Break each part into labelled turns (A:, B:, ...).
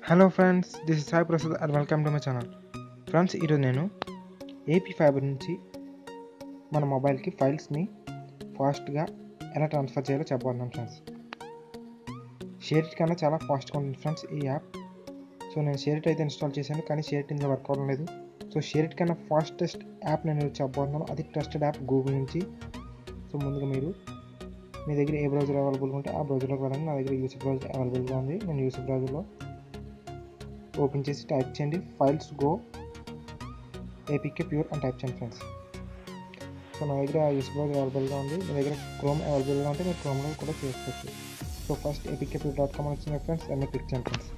A: hello friends this is Sai Prasad and welcome to my channel friends ఈరోజు నేను AP fibre నుంచి మన మొబైల్కి ఫైల్స్ని ఫాస్ట్గా ఎలా ట్రాన్స్ఫర్ చేయాలో చెప్పబోతున్నాను ఫ్రెండ్స్ షేరిట్ కన్నా చాలా ఫాస్ట్గా ఉంటుంది ఫ్రెండ్స్ ఈ యాప్ సో నేను షేరిట్ అయితే ఇన్స్టాల్ చేశాను కానీ షేరిట్ ఇందులో వర్క్ అవ్వడం లేదు సో షేరిట్ కన్నా ఫాస్టెస్ట్ యాప్ నేను చెప్పబోతున్నాను అది ట్రస్టెడ్ యాప్ గూగుల్ నుంచి సో ముందుగా మీరు మీ దగ్గర ఏ బ్రౌజర్ అవైలబుల్ ఉంటే ఆ బ్రౌజర్లోకి వెళ్ళండి నా దగ్గర యూసీ బ్రౌజర్ అవైలబుల్గా ఉంది నేను యూసీ బ్రౌజర్లో ఓపెన్ చేసి టైప్ చేయండి ఫైల్స్ గో ఏపీకే ప్యూర్ అని టైప్ చేయండి ఫ్రెండ్స్ సో నా దగ్గర యూస్ బ్రౌజర్ అవైలబుల్గా ఉంది మీ దగ్గర క్రోమ్ అవైలబుల్గా ఉంటే మీరు క్రోమ్లో కూడా చేసుకోవచ్చు so first APKPure dot com వచ్చింది ఫ్రెండ్స్ దాన్ని క్లిక్ చేయండి ఫ్రెండ్స్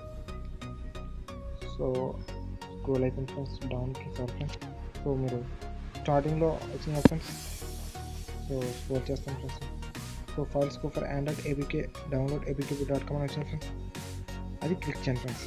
A: సో స్క్రోల్ అయిపోయింది ఫ్రెండ్స్ డౌన్కి సార్ ఫ్రెండ్స్ సో మీరు స్టార్టింగ్లో వచ్చింది ఫ్రెండ్స్ సో స్క్రోల్ చేస్తాను friends so Files Go for Android APK download APKPure dot com అని వచ్చింది ఫ్రెండ్స్ అది క్లిక్ చేయండి ఫ్రెండ్స్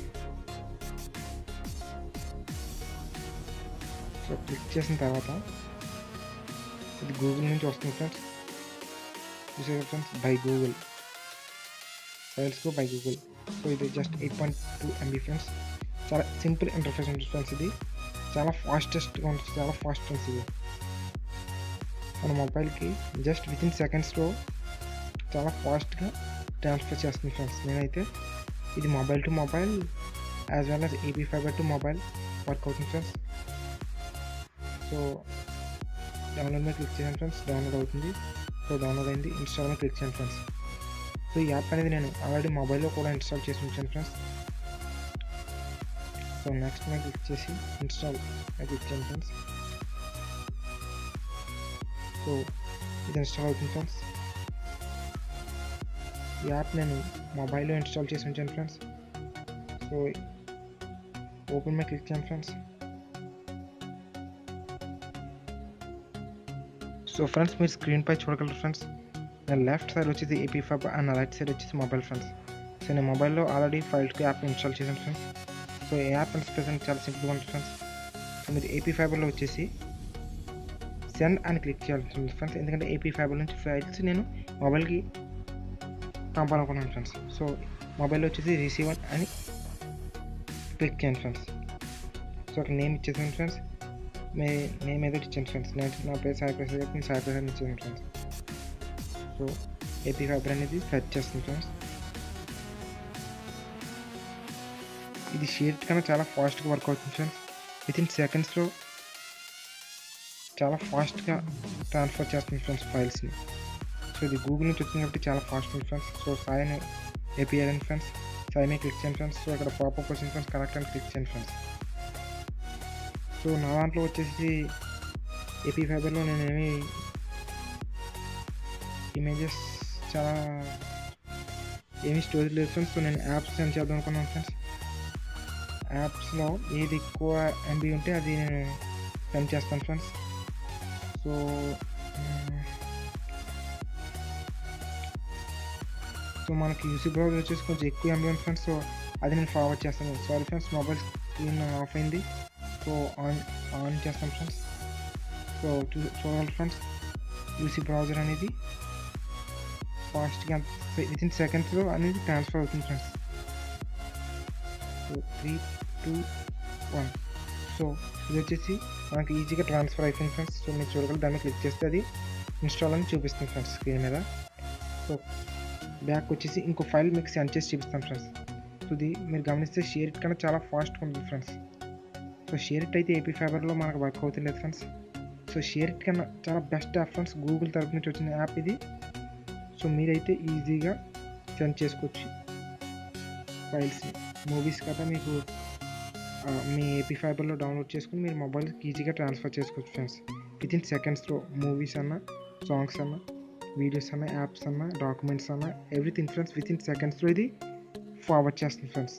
A: సో క్లిక్ చేసిన తర్వాత ఇది గూగుల్ నుంచి వస్తుంది ఫ్రెండ్స్ చూసారు ఫ్రెండ్స్ బై గూగుల్ ఫైల్స్కు బై గూగుల్ సో ఇది just eight point two MB friends చాలా సింపుల్ ఇంటర్ఫేస్ ఉంటుంది ఫ్రెండ్స్ ఇది చాలా ఫాస్టెస్ట్గా ఉంటుంది చాలా ఫాస్ట్ ఫ్రెండ్స్ ఇది మన మొబైల్కి జస్ట్ విత్ ఇన్ సెకండ్స్లో చాలా ఫాస్ట్గా ట్రాన్స్ఫర్ చేస్తుంది ఫ్రెండ్స్ నేనైతే ఇది mobile to mobile as well as AP fibre to mobile work అవుతుంది ఫ్రెండ్స్ సో డౌన్లోడ్ మీద క్లిక్ చేయండి ఫ్రెండ్స్ డౌన్లోడ్ అవుతుంది సో డౌన్లోడ్ అయింది ఇన్స్టాల్ మీద క్లిక్ చేయండి ఫ్రెండ్స్ సో ఈ యాప్ అనేది నేను ఆల్రెడీ మొబైల్లో కూడా ఇన్స్టాల్ చేసి ఉంచాను ఫ్రెండ్స్ సో నెక్స్ట్ మీద క్లిక్ చేసి ఇన్స్టాల్ మీద క్లిక్ చేయండి ఫ్రెండ్స్ సో ఇది ఇన్స్టాల్ అవుతుంది ఫ్రెండ్స్ ఈ యాప్ నేను మొబైల్లో ఇన్స్టాల్ చేసి ఉంచాను ఫ్రెండ్స్ సో ఓపెన్ మీద క్లిక్ చేయండి ఫ్రెండ్స్ సో ఫ్రెండ్స్ మీరు స్క్రీన్ పై చూడగలరు ఫ్రెండ్స్ నా లెఫ్ట్ సైడ్ వచ్చేసి ఏపీ ఫైబ్ అండ్ నా రైట్ సైడ్ వచ్చేసి మొబైల్ ఫ్రెండ్స్ సో నేను మొబైల్లో ఆల్రెడీ ఫైల్కి యాప్ ఇన్స్టాల్ చేశాను ఫ్రెండ్స్ సో ఈ యాప్ ఇన్స్టాల్ చాలా సింపుల్గా ఉంటుంది ఫ్రెండ్స్ సో మీరు ఏపీ ఫైబర్లో వచ్చేసి సెండ్ అని క్లిక్ చేయాలి ఫ్రెండ్స్ ఎందుకంటే ఏపీ ఫైబర్ నుంచి ఫైల్స్ నేను మొబైల్కి పంపాలనుకున్నాను ఫ్రెండ్స్ సో మొబైల్లో వచ్చేసి రిసీవర్ అని క్లిక్ చేయండి ఫ్రెండ్స్ సో అక్కడ నేమ్ ఇచ్చేసాను ఫ్రెండ్స్ మీ నేమ్ ఏదో ఇచ్చాను ఫ్రెండ్స్ నేను నా పేరు సాయి ప్రసాద్ గారికి నేను సాయి ప్రసాద్ ఇచ్చాను ఫ్రెండ్స్ సో ఏపీ ఫైబర్ అనేది సెర్చ్ చేస్తుంది ఫ్రెండ్స్ ఇది షీట్ కన్నా చాలా ఫాస్ట్గా వర్క్ అవుతుంది ఫ్రెండ్స్ విత్ ఇన్ సెకండ్స్లో చాలా ఫాస్ట్గా ట్రాన్స్ఫర్ చేస్తుంది ఫ్రెండ్స్ ఫైల్స్ని సో ఇది గూగుల్ నుంచి వచ్చింది కాబట్టి చాలా ఫాస్ట్ ఉంది ఫ్రెండ్స్ సో సాయిని ఏపీఆర్ అని ఫ్రెండ్స్ సాయిని క్లిక్ చేయండి ఫ్రెండ్స్ సో ఇక్కడ పాపప్ వచ్చింది ఫ్రెండ్స్ కనెక్ట్ అని క్లిక్ చేయండి ఫ్రెండ్స్ సో నా దాంట్లో వచ్చేసి ఏపీ ఫైబర్లో నేను ఏమి ఇమేజెస్ చాలా ఏమి స్టోరేజ్ లేదు ఫ్రెండ్స్ సో నేను యాప్స్ సెండ్ చేద్దాం అనుకున్నాను ఫ్రెండ్స్ యాప్స్లో ఏది ఎక్కువ ఎంబీ ఉంటే అది నేను సెండ్ చేస్తాను ఫ్రెండ్స్ సో సో మనకి యూసీ బ్రౌజర్ వచ్చేసి కొంచెం ఎక్కువ ఎంబీ ఉంది ఫ్రెండ్స్ సో అది నేను ఫార్వర్డ్ చేస్తాను sorry friends mobile screen off అయింది సో ఆన్ ఆన్ చేస్తాం ఫ్రెండ్స్ సో చూ చూడాలి ఫ్రెండ్స్ యూసీ బ్రౌజర్ అనేది ఫాస్ట్గా విత్ ఇన్ సెకండ్స్లో అనేది ట్రాన్స్ఫర్ అవుతుంది friends so three two one so ఇది వచ్చేసి మనకి ఈజీగా ట్రాన్స్ఫర్ అయిపోయింది ఫ్రెండ్స్ సో మీరు చూడగలరు దాన్ని క్లిక్ చేస్తే అది ఇన్స్టాల్ అని చూపిస్తుంది ఫ్రెండ్స్ స్క్రీన్ మీద సో బ్యాక్ వచ్చేసి ఇంకో ఫైల్ మీకు సెండ్ చేసి చూపిస్తాను ఫ్రెండ్స్ సో ఇది మీరు గమనిస్తే షేర్ ఇట్ కన్నా చాలా ఫాస్ట్గా ఉంటుంది ఫ్రెండ్స్ సో షేర్ ఇట్ అయితే ఏపీ ఫైబర్లో మనకు వర్క్ అవుతుంది ఫ్రెండ్స్ సో షేర్ ఇట్ కన్నా చాలా బెస్ట్ యాప్ ఫ్రెండ్స్ గూగుల్ తరపు నుంచి వచ్చిన యాప్ ఇది సో మీరైతే ఈజీగా సెండ్ చేసుకోవచ్చు ఫైల్స్ని మూవీస్ కదా మీకు మీ ఏపీ ఫైబర్లో డౌన్లోడ్ చేసుకుని మీరు మొబైల్కి ఈజీగా ట్రాన్స్ఫర్ చేసుకోవచ్చు ఫ్రెండ్స్ విత్ ఇన్ సెకండ్స్లో మూవీస్ అన్న సాంగ్స్ అన్న వీడియోస్ అన్న యాప్స్ అన్న డాక్యుమెంట్స్ అన్న ఎవ్రీథింగ్ ఫ్రెండ్స్ విత్ ఇన్ సెకండ్స్లో ఇది ఫార్వర్డ్ చేస్తుంది ఫ్రెండ్స్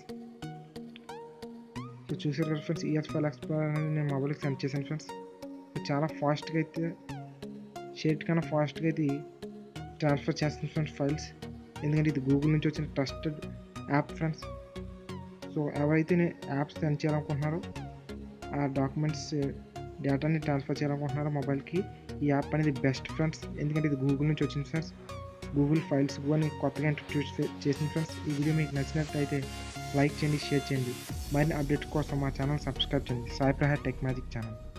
A: సో చూసారు కదా ఫ్రెండ్స్ ఈఎస్ ఫైల్ ఎక్స్ప్లోర్ అనేది నేను మొబైల్కి సెండ్ చేశాను ఫ్రెండ్స్ చాలా ఫాస్ట్గా అయితే షేట్ కన్నా ఫాస్ట్గా ఇది ట్రాన్స్ఫర్ చేస్తుంది ఫ్రెండ్స్ ఫైల్స్ ఎందుకంటే ఇది గూగుల్ నుంచి వచ్చిన ట్రస్టెడ్ యాప్ ఫ్రెండ్స్ సో ఎవరైతే యాప్స్ సెండ్ చేయాలనుకుంటున్నారో ఆ డాక్యుమెంట్స్ డేటాని ట్రాన్స్ఫర్ చేయాలనుకుంటున్నారో మొబైల్కి ఈ యాప్ అనేది బెస్ట్ ఫ్రెండ్స్ ఎందుకంటే ఇది గూగుల్ నుంచి వచ్చింది ఫ్రెండ్స్ గూగుల్ ఫైల్స్ అని కొత్తగా ఇంట్రడ్యూస్ చేసింది ఫ్రెండ్స్ ఈ వీడియో మీకు నచ్చినట్లయితే లైక్ చేయండి షేర్ చేయండి మరిన్ని అప్డేట్స్ కోసం మా ఛానల్ సబ్స్క్రైబ్ చేయండి Sai Prahar tech magic channel